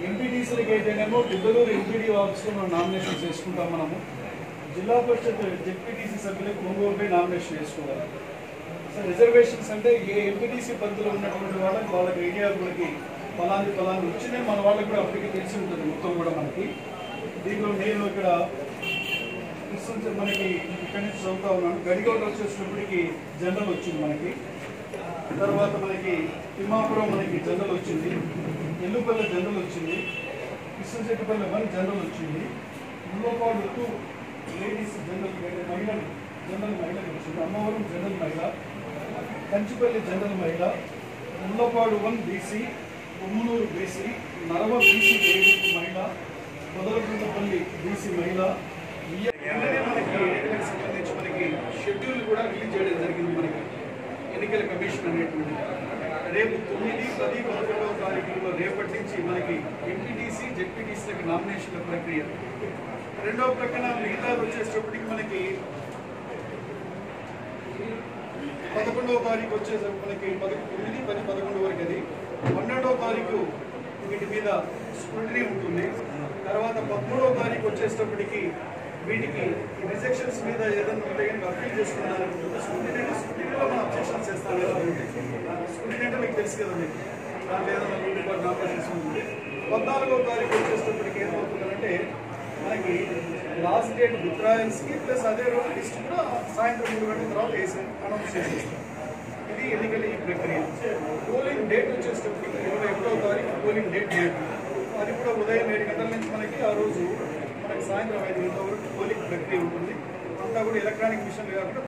ఎంపీటీసీలకి అయితేనేమో గిద్దలూరు ఎంపీడీ ఆఫీస్లో మనం నామినేషన్ చేసుకుంటాం మనము జిల్లా పరిషత్ జెడ్పీటీసీ సభ్యులకు ఒంగోలుపై నామినేషన్ వేసుకోవాలి సో రిజర్వేషన్స్ అంటే ఏ ఎంపీటీసీ పరిధిలో ఉన్నటువంటి వాళ్ళకి వాళ్ళకి ఐడియా మనకి ఫలాన్ని ఫలాన్ని వచ్చిందని మన వాళ్ళకి కూడా అప్పటికి తెలిసి ఉంటుంది మొత్తం కూడా మనకి దీంట్లో నేను ఇక్కడ క్రిస్టియన్స్ మనకి ఇక్కడి నుంచి చదువుతా ఉన్నాను గడిగోట వచ్చేటప్పటికి జనరల్ వచ్చింది మనకి తర్వాత మనకి తిమ్మాపురం మనకి జనరల్ వచ్చింది ఎల్లుపల్లి జనరల్ వచ్చింది కృష్ణశెట్టిపల్లి వన్ జనరల్ వచ్చింది ముల్లపాడు టూ లేడీస్ జనరల్ మహిళలు జనరల్ మహిళలు వచ్చింది అమ్మవరం జనరల్ మహిళ కంచిపల్లి జనరల్ మహిళ Mullapadu one BC Ummanuru BC Narava BC ladies మహిళ మొదలగుంటపల్లి బీసీ మహిళ వెంటనే మనకి ఎన్నికలకు సంబంధించి మనకి షెడ్యూల్ కూడా రిలీజ్ చేయడం జరిగింది మనకి ఎన్నికల కమిషన్ అనేటువంటి రేపు తొమ్మిది పది పదకొండవ తారీఖుల్లో రేపటి నుంచి మనకి ఎంపీటీసీ జెడ్పీటీసీలకు నామినేషన్ల ప్రక్రియ రెండవ ప్రక్కన మిగతాది వచ్చేటప్పటికి మనకి పదకొండవ తారీఖు వచ్చేసరికి మనకి పద తొమ్మిది పది పదకొండు వరకు అది పన్నెండవ తారీఖు వీటి మీద స్క్రూటనీ ఉంటుంది తర్వాత పదమూడవ తారీఖు వచ్చేటప్పటికి వీటికి రిజెక్షన్స్ మీద ఏదైనా ఉంటే కనుక అప్పీల్ చేసుకున్నాను స్క్రూటనీ స్క్రూటనీలో మనం అబ్జెక్షన్స్ చేస్తాం కదా స్క్రూటనీ అంటే మీకు తెలుసు కదా మీకు దాంట్లో ఏదైనా రూల్ నామినేషన్స్ ఉంటుంది పద్నాలుగవ తారీఖు వచ్చేటప్పటికి ఏమవుతుందంటే మనకి లాస్ట్ డేట్ విత్డ్రాయల్స్ కి ప్లస్ అదే రోజు లిస్ట్ కూడా సాయంత్రం మూడు గంటల తర్వాత వేసి అనౌన్స్ చేసేస్తాం ఇది ఎన్నికల ఈ ప్రక్రియ పోలింగ్ డేట్ వచ్చేటప్పటికి ఇరవై ఒకటో తారీఖు పోలింగ్ డేట్ డేట్ అది కూడా ఉదయం ఏడు గంటల నుంచి మనకి ఆ రోజు మనకి సాయంత్రం ఐదు గంటల వరకు పోలింగ్ ప్రక్రియ ఉంటుంది అంతా కూడా ఎలక్ట్రానిక్ మిషన్ కాకుండా